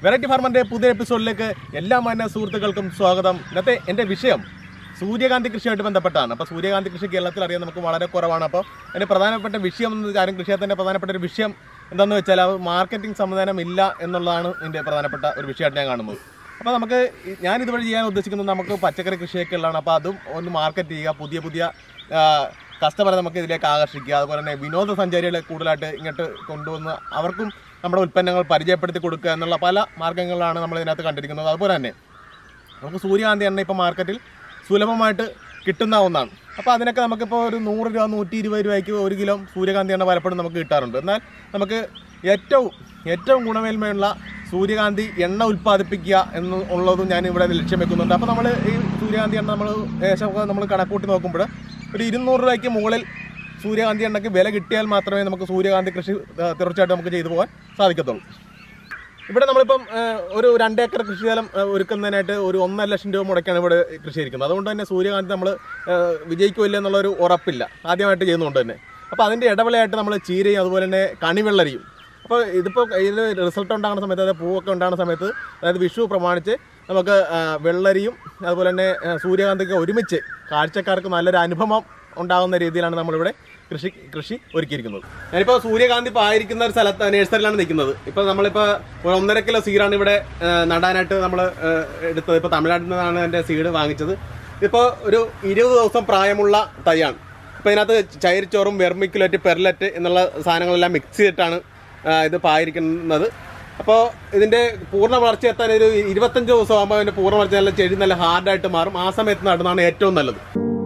variety ഫാർമറിന്റെ പുതിയ എപ്പിസോഡിലേക്ക് എല്ലാ മാന്യ സുഹൃത്തുക്കൾക്കും സ്വാഗതം ഇന്നത്തെ എൻ്റെ വിഷയം സൂര്യകാന്തി കൃഷിയായിട്ട് ബന്ധപ്പെട്ടാണ് അപ്പോൾ സൂര്യകാന്തി കൃഷി കേരളത്തിൽ അറിയാൻ നമുക്ക് വളരെ കുറവാണ് അപ്പോൾ അതിൻ്റെ പ്രധാനപ്പെട്ട വിഷയം എന്ന് കാര്യം കൃഷിയത്തിൻ്റെ പ്രധാനപ്പെട്ട ഒരു വിഷയം എന്താണെന്ന് വെച്ചാൽ അത് മാർക്കറ്റിംഗ് സംവിധാനം ഇല്ല എന്നുള്ളതാണ് എൻ്റെ പ്രധാനപ്പെട്ട ഒരു വിഷയമായിട്ട് ഞാൻ കാണുന്നത് അപ്പോൾ നമുക്ക് ഈ- ഞാൻ ഇതുവഴി ചെയ്യാൻ ഉദ്ദേശിക്കുന്നത് നമുക്ക് പച്ചക്കറി കൃഷിയൊക്കെ ഉള്ളതാണ് അപ്പോൾ അതും ഒന്ന് മാർക്കറ്റ് ചെയ്യുക പുതിയ പുതിയ കസ്റ്റമറെ നമുക്ക് ഇതിലേക്ക് ആകർഷിക്കുക അതുപോലെ തന്നെ വിനോദസഞ്ചാരികളെ കൂടുതലായിട്ട് ഇങ്ങോട്ട് കൊണ്ടുവന്ന് അവർക്കും നമ്മുടെ ഉൽപ്പന്നങ്ങൾ പരിചയപ്പെടുത്തി കൊടുക്കുക എന്നുള്ള പല മാർഗ്ഗങ്ങളാണ് നമ്മൾ ഇതിനകത്ത് കണ്ടിരിക്കുന്നത് അതുപോലെ തന്നെ നമുക്ക് സൂര്യകാന്തി എണ്ണ ഇപ്പോൾ മാർക്കറ്റിൽ സുലഭമായിട്ട് കിട്ടുന്ന ഒന്നാണ് അപ്പോൾ അതിനൊക്കെ നമുക്കിപ്പോൾ ഒരു നൂറ് രൂപ നൂറ്റി ഇരുപത് രൂപയ്ക്ക് ഒരു കിലോ സൂര്യകാന്തി എണ്ണ പലപ്പോഴും നമുക്ക് കിട്ടാറുണ്ട് എന്നാൽ നമുക്ക് ഏറ്റവും ഏറ്റവും ഗുണമേന്മയുള്ള സൂര്യകാന്തി എണ്ണ ഉൽപ്പാദിപ്പിക്കുക എന്ന് ഉള്ളതും ഞാൻ ഇവിടെ ലക്ഷ്യം വെക്കുന്നുണ്ട് അപ്പോൾ നമ്മൾ ഈ സൂര്യകാന്തി എണ്ണ നമ്മൾ ഏകദേശം നമ്മൾ കണക്കൂട്ടി നോക്കുമ്പോൾ ഒരു ഇരുന്നൂറ് രൂപയ്ക്ക് മുകളിൽ സൂര്യകാന്തി എണ്ണയ്ക്ക് വില കിട്ടിയാൽ മാത്രമേ നമുക്ക് സൂര്യകാന്തി കൃഷി ആ, തീർച്ചയായിട്ടും നമുക്ക് ചെയ്തു പോകാൻ സാധിക്കത്തുള്ളൂ ഇവിടെ നമ്മളിപ്പം ആ, ഒരു രണ്ട് ഏക്കർ കൃഷിസ്ഥലം ആ, ഒരുക്കുന്നതിനായിട്ട് ഒരു ഒന്നര ലക്ഷം രൂപ മുടക്കാണ് ഇവിടെ കൃഷി ഇരിക്കുന്നത് അതുകൊണ്ട് തന്നെ സൂര്യകാന്തി നമ്മൾ വിജയിക്കില്ല എന്നുള്ളൊരു ഉറപ്പില്ല ആദ്യമായിട്ട് ചെയ്യുന്നതുകൊണ്ട് തന്നെ അപ്പോൾ അതിൻ്റെ ഇടവേളയായിട്ട് നമ്മൾ ചീരയും അതുപോലെ തന്നെ കണിവെള്ളരിയും അപ്പോൾ ഇതിപ്പോൾ ഇതിൽ റിസൾട്ട് ഉണ്ടാകുന്ന സമയത്ത് അതായത് പൂവൊക്കെ ഉണ്ടാകുന്ന സമയത്ത് അതായത് വിഷു പ്രമാണിച്ച് നമുക്ക് ആ, വെള്ളരിയും അതുപോലെ തന്നെ ആ, സൂര്യകാന്തിയൊക്കെ ഒരുമിച്ച് കാഴ്ചക്കാർക്ക് നല്ലൊരു അനുഭവം ഉണ്ടാകുന്ന രീതിയിലാണ് നമ്മളിവിടെ കൃഷി കൃഷി ഒരുക്കിയിരിക്കുന്നത് ഞാനിപ്പോൾ സൂര്യകാന്തി പായിരിക്കുന്ന ഒരു സ്ഥലത്ത് നഴ്സറിയിലാണ് നിൽക്കുന്നത് ഇപ്പോൾ നമ്മളിപ്പോൾ ഒരു ഒന്നര കിലോ സീഡാണ് ഇവിടെ ആ, നടാനായിട്ട് നമ്മൾ എടുത്തത് ഇപ്പോൾ തമിഴ്നാട്ടിൽ നിന്നാണ് എൻ്റെ സീഡ് വാങ്ങിച്ചത് ഇപ്പോൾ ഒരു ഇരുപത് ദിവസം പ്രായമുള്ള തൈയാണ് ഇപ്പോൾ ഇതിനകത്ത് ചൈരിച്ചോറും വെർമിക്കുലറ്റ് പെർലറ്റ് എന്നുള്ള സാധനങ്ങളെല്ലാം മിക്സ് ചെയ്തിട്ടാണ് ആ, ഇത് പായിരിക്കുന്നത് അപ്പോൾ ഇതിൻ്റെ പൂർണ്ണ വളർച്ച എത്താൻ ഒരു ഇരുപത്തഞ്ച് ദിവസം ആകുമ്പോൾ അതിൻ്റെ പൂർണ്ണ വളർച്ച നല്ല ചെടി നല്ല ഹാർഡായിട്ട് മാറും ആ സമയത്ത് നടുന്നതാണ് ഏറ്റവും നല്ലത്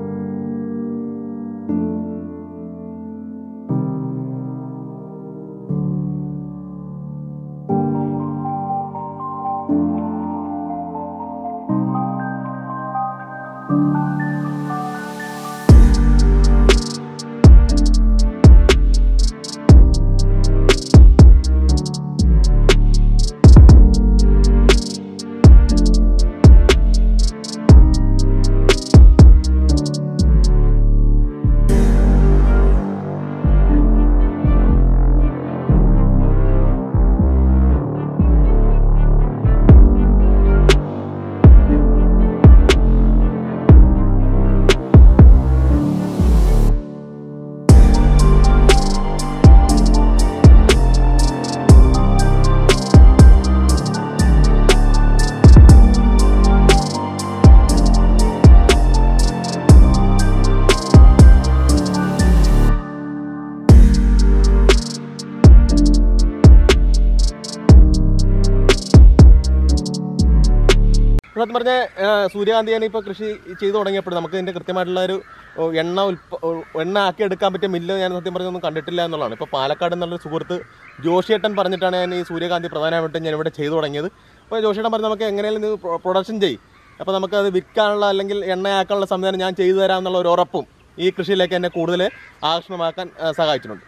സത്യം പറഞ്ഞ സൂര്യകാന്തി ഞാൻ ഇപ്പോൾ കൃഷി ചെയ്തു തുടങ്ങിയപ്പോൾ നമുക്ക് ഇതിൻ്റെ കൃത്യമായിട്ടുള്ള ഒരു ഓ, എണ്ണ ഉൽപ്പ ഓ, എണ്ണ ആക്കി എടുക്കാൻ പറ്റിയ മില്ല് ഞാൻ സത്യം പറഞ്ഞൊന്നും കണ്ടിട്ടില്ല എന്നുള്ളതാണ് ഇപ്പോൾ പാലക്കാട് എന്നുള്ളൊരു സുഹൃത്ത് ജോഷിയേട്ടൻ പറഞ്ഞിട്ടാണ് ഞാൻ ഈ സൂര്യകാന്തി പ്രധാനമായിട്ടും ഞാൻ ഇവിടെ ചെയ്തു തുടങ്ങിയത് അപ്പോൾ ജോഷിയേട്ടൻ പറഞ്ഞ് നമുക്ക് എങ്ങനെയാലും ഇത് പ്രൊ- പ്രൊഡക്ഷൻ ചെയ്യും അപ്പോൾ നമുക്കത് വിൽക്കാനുള്ള അല്ലെങ്കിൽ എണ്ണയാക്കാനുള്ള സംവിധാനം ഞാൻ ചെയ്തു തരാമെന്നുള്ള ഒരു ഉറപ്പും ഈ കൃഷിയിലേക്ക് എന്നെ കൂടുതൽ ആകർഷണമാക്കാൻ ആ, സഹായിച്ചിട്ടുണ്ട്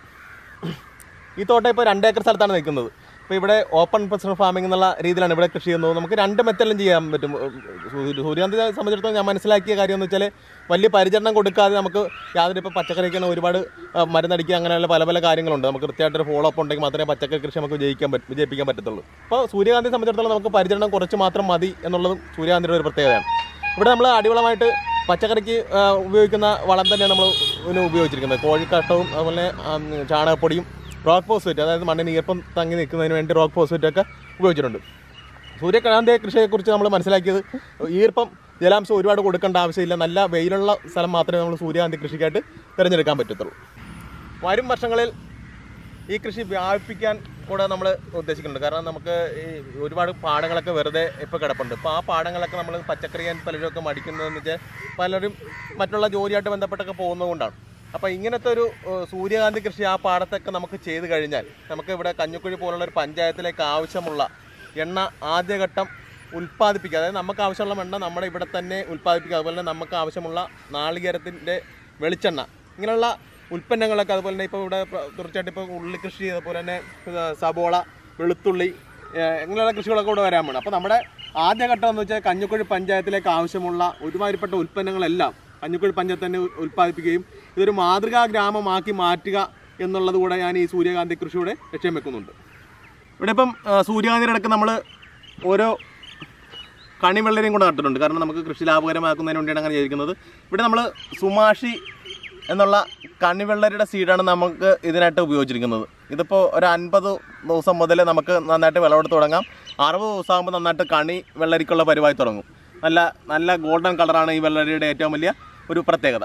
ഈ തോട്ടം ഇപ്പോൾ രണ്ട് ഏക്കർ സ്ഥലത്താണ് നിൽക്കുന്നത് ഇപ്പോൾ ഇവിടെ ഓപ്പൺ പ്രൊഫഷണൽ ഫാമിംഗ് എന്നുള്ള രീതിയിലാണ് ഇവിടെ കൃഷി ചെയ്യുന്നത് നമുക്ക് രണ്ട് മെത്തലും ചെയ്യാൻ പറ്റും സൂ- സൂര്യകാന്തി സംബന്ധിച്ചിടത്തോളം ഞാൻ മനസ്സിലാക്കിയ കാര്യം എന്ന് വെച്ചാൽ വലിയ പരിചരണം കൊടുക്കാതെ നമുക്ക് യാതൊരു ഇപ്പോൾ പച്ചക്കറിക്കാണ് ഒരുപാട് ആ, മരുന്നടിക്കുക അങ്ങനെയുള്ള പല പല കാര്യങ്ങളുണ്ട് നമുക്ക് കൃത്യമായിട്ടൊരു ഫോളോ അപ്പ് ഉണ്ടെങ്കിൽ മാത്രമേ പച്ചക്കറി കൃഷി നമുക്ക് വിജയിക്കാൻ പറ്റും വിജയിപ്പിക്കാൻ പറ്റത്തുള്ളൂ അപ്പോൾ സൂര്യകാന്തി സംബന്ധിച്ചിടത്തോളം നമുക്ക് പരിചരണം കുറച്ച് മാത്രം മതി എന്നുള്ളതും സൂര്യകാന്തിയുടെ ഒരു പ്രത്യേകതയാണ് ഇവിടെ നമ്മൾ അടിവളമായിട്ട് പച്ചക്കറിക്ക് ആ, ഉപയോഗിക്കുന്ന വളം തന്നെയാണ് നമ്മൾ ഇതിന് ഉപയോഗിച്ചിരിക്കുന്നത് കോഴിക്കാട്ടവും അതുപോലെ ആം, ചാണകപ്പൊടിയും റോക്ക് ഫോസ്ഫേറ്റ് അതായത് മണ്ണിന് ഈർപ്പം തങ്ങി നിൽക്കുന്നതിന് വേണ്ടി റോക്ക് ഫോസ്ഫേറ്റ് ഒക്കെ ഉപയോഗിച്ചിട്ടുണ്ട് സൂര്യകാന്തി കൃഷിയെക്കുറിച്ച് നമ്മൾ മനസ്സിലാക്കിയത് ഈർപ്പം ജലാംശം ഒരുപാട് കൊടുക്കേണ്ട ആവശ്യമില്ല നല്ല വെയിലുള്ള സ്ഥലം മാത്രമേ നമ്മൾ സൂര്യകാന്തി കൃഷിക്കായിട്ട് തിരഞ്ഞെടുക്കാൻ പറ്റത്തുള്ളൂ വരും വർഷങ്ങളിൽ ഈ കൃഷി വ്യാപിപ്പിക്കാൻ കൂടെ നമ്മൾ ഉദ്ദേശിക്കുന്നുണ്ട് കാരണം നമുക്ക് ഈ ഒരുപാട് പാടങ്ങളൊക്കെ വെറുതെ ഇപ്പോൾ കിടപ്പുണ്ട് അപ്പോൾ ആ പാടങ്ങളൊക്കെ നമ്മൾ പച്ചക്കറി പലരുമൊക്കെ മടിക്കുന്നതെന്ന് വെച്ചാൽ പലരും മറ്റുള്ള ജോലിയായിട്ട് ബന്ധപ്പെട്ടൊക്കെ പോകുന്നതുകൊണ്ടാണ് അപ്പോൾ ഇങ്ങനത്തെ ഒരു ഏഹ്, സൂര്യകാന്തി കൃഷി ആ പാടത്തൊക്കെ നമുക്ക് ചെയ്ത് കഴിഞ്ഞാൽ നമുക്ക് ഇവിടെ കഞ്ഞിക്കുഴി പോലുള്ള ഒരു പഞ്ചായത്തിലേക്ക് ആവശ്യമുള്ള എണ്ണ ആദ്യഘട്ടം ഉൽപ്പാദിപ്പിക്കുക അതായത് നമുക്ക് ആവശ്യമുള്ള എണ്ണ നമ്മുടെ ഇവിടെ തന്നെ ഉൽപ്പാദിപ്പിക്കുക അതുപോലെ തന്നെ നമുക്ക് ആവശ്യമുള്ള നാളികേരത്തിൻ്റെ വെളിച്ചെണ്ണ ഇങ്ങനെയുള്ള ഉൽപ്പന്നങ്ങളൊക്കെ അതുപോലെ തന്നെ ഇപ്പോൾ ഇവിടെ പ്ര- തീർച്ചയായിട്ടും ഇപ്പോൾ ഉള്ളി കൃഷി അതുപോലെ തന്നെ ഏഹ്, സബോള വെളുത്തുള്ളി ഏഹ്, ഇങ്ങനെയുള്ള കൃഷികളൊക്കെ ഇവിടെ വരാൻ വേണം അപ്പോൾ നമ്മുടെ ആദ്യഘട്ടം എന്ന് വെച്ചാൽ കഞ്ഞിക്കുഴി പഞ്ചായത്തിലേക്ക് ആവശ്യമുള്ള ഒരുമാതിരിപ്പെട്ട ഉൽപ്പന്നങ്ങളെല്ലാം കഞ്ഞിക്കുഴി പഞ്ചായത്ത് തന്നെ ഉ- ഉൽപ്പാദിപ്പിക്കുകയും ഇതൊരു മാതൃകാ ഗ്രാമമാക്കി മാറ്റുക എന്നുള്ളത് കൂടെ ഞാൻ ഈ സൂര്യകാന്തി കൃഷിയുടെ ലക്ഷ്യം വെക്കുന്നുണ്ട് ഇവിടെ ഇപ്പം ആ, സൂര്യകാന്തിയുടെ ഇടയ്ക്ക് നമ്മൾ ഓരോ കണിവെള്ളരിയും കൂടെ നട്ടിട്ടുണ്ട് കാരണം നമുക്ക് കൃഷി ലാഭകരമാക്കുന്നതിന് വേണ്ടിയാണ് അങ്ങനെ ചെയ്തിരിക്കുന്നത് ഇവിടെ നമ്മൾ സുമാഷി എന്നുള്ള കണിവെള്ളരിയുടെ സീഡാണ് നമുക്ക് ഇതിനായിട്ട് ഉപയോഗിച്ചിരിക്കുന്നത് ഇതിപ്പോൾ ഒരു അൻപത് ദിവസം മുതൽ നമുക്ക് നന്നായിട്ട് വിളവെടുത്ത് തുടങ്ങാം അറുപത് ദിവസം ആകുമ്പോൾ നന്നായിട്ട് കണി വെള്ളരിക്കുള്ള പരിവായി തുടങ്ങും നല്ല നല്ല ഗോൾഡൻ കളറാണ് ഈ വെള്ളരിയുടെ ഏറ്റവും വലിയ ഒരു പ്രത്യേകത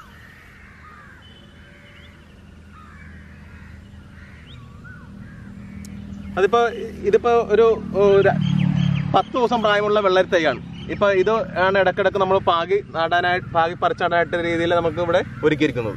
അതിപ്പോൾ ഇതിപ്പോൾ ഒരു ഒരു പത്ത് ദിവസം പ്രായമുള്ള വെള്ളരി തൈയാണ് ഇപ്പോൾ ഇത് ആണ് ഇടക്കിടക്ക് നമ്മൾ പാകി നടാനായിട്ട് പാകി പറിച്ചടാനായിട്ട് രീതിയിൽ നമുക്ക് ഇവിടെ ഒരുക്കിയിരിക്കുന്നത്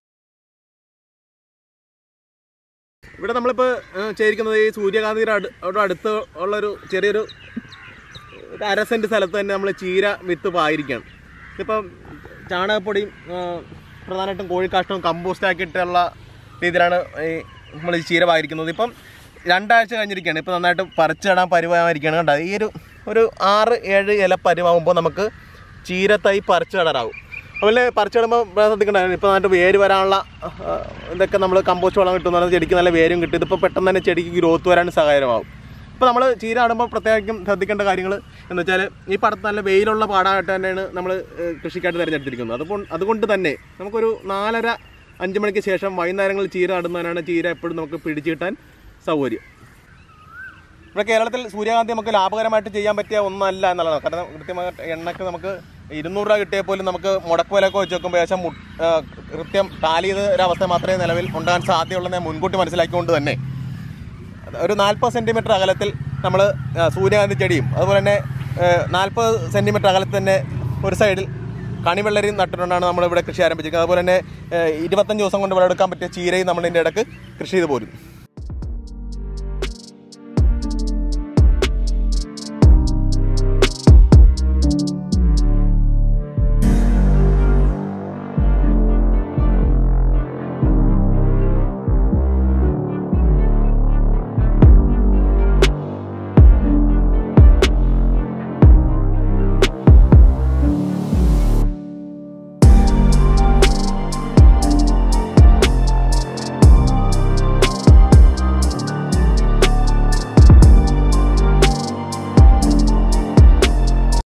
ഇവിടെ നമ്മളിപ്പോൾ ചെയ്തിരിക്കുന്നത് ഈ സൂര്യകാന്തിയുടെ അടു അവിടെ അടുത്ത് ഉള്ളൊരു ചെറിയൊരു ഒരു അര സെൻറ്റ് സ്ഥലത്ത് തന്നെ നമ്മൾ ചീര വിത്ത് പായിരിക്കുകയാണ് ഇതിപ്പം ചാണകപ്പൊടിയും ആ, പ്രധാനമായിട്ടും കോഴിക്കാഷ്ടവും കമ്പോസ്റ്റ് ആക്കിയിട്ടുള്ള രീതിയിലാണ് ഈ നമ്മൾ ഈ ചീര പായിരിക്കുന്നത് ഇപ്പം രണ്ടാഴ്ച കഴിഞ്ഞിരിക്കുകയാണ് ഇപ്പം നന്നായിട്ട് പറിച്ചിടാൻ പരുവായിരിക്കുകയാണ് കണ്ടോ ഈ ഒരു ഒരു ആറ് ഏഴ് ഇല പരുവാകുമ്പോൾ നമുക്ക് ചീരത്തൈ പറിച്ചിടാറാവും അതുപോലെ പറിച്ചിടുമ്പോൾ ശ്രദ്ധിക്കണ്ട ഇപ്പോൾ നന്നായിട്ട് വേര് വരാനുള്ള ആ, ഇതൊക്കെ നമ്മൾ കമ്പോസ്റ്റ് വളം കിട്ടുന്ന ചെടിക്ക് നല്ല വേരും കിട്ടും ഇതിപ്പോൾ പെട്ടെന്ന് തന്നെ ചെടിക്ക് ഗ്രോത്ത് വരാൻ സഹായകരമാവും ഇപ്പോൾ നമ്മൾ ചീര നടുമ്പോൾ പ്രത്യേകം ശ്രദ്ധിക്കേണ്ട കാര്യങ്ങൾ എന്ന് വെച്ചാൽ ഈ പടത്ത് നല്ല വെയിലുള്ള പാടായിട്ട് തന്നെയാണ് നമ്മൾ കൃഷിക്കായിട്ട് തിരഞ്ഞെടുത്തിരിക്കുന്നത് അതുകൊണ്ട് അതുകൊണ്ട് തന്നെ നമുക്കൊരു നാലര അഞ്ച് മണിക്ക് ശേഷം വൈകുന്നേരങ്ങളിൽ ചീര നടുന്നതിനാണ് ചീര എപ്പോഴും നമുക്ക് പിടിച്ചു കിട്ടാൻ സൗകര്യം ഇവിടെ കേരളത്തിൽ സൂര്യകാന്തി നമുക്ക് ലാഭകരമായിട്ട് ചെയ്യാൻ പറ്റിയ ഒന്നല്ല എന്നുള്ളതാണ് കാരണം കൃത്യമായിട്ട് എണ്ണക്ക് നമുക്ക് ഇരുന്നൂറ് രൂപ കിട്ടിയാൽ പോലും നമുക്ക് മുടക്ക് വിലയൊക്കെ വെച്ച് നോക്കുമ്പോൾ ഏകദേശം മു- ആ, കൃത്യം ടാലി ചെയ്ത ഒരവസ്ഥ മാത്രമേ നിലവിൽ ഉണ്ടാകാൻ സാധ്യതയുള്ളതെന്ന് ഞാൻ മുൻകൂട്ടി മനസ്സിലാക്കിക്കൊണ്ട് തന്നെ ഒരു നാൽപ്പത് സെൻറ്റിമീറ്റർ അകലത്തിൽ നമ്മൾ സൂര്യകാന്തി ചെടിയും അതുപോലെ തന്നെ നാൽപ്പത് സെൻറ്റിമീറ്റർ അകലത്തിൽ തന്നെ ഒരു സൈഡിൽ കണിവെള്ളരി നട്ടിട്ടുണ്ടാണ് നമ്മളിവിടെ കൃഷി ആരംഭിച്ചിരിക്കുന്നത് അതുപോലെ തന്നെ ഏഹ്, ഇരുപത്തഞ്ച് ദിവസം കൊണ്ട് വിളവെടുക്കാൻ പറ്റിയ ചീരയും നമ്മളിതിൻ്റെ ഇടയ്ക്ക് കൃഷി ചെയ്ത് പോരും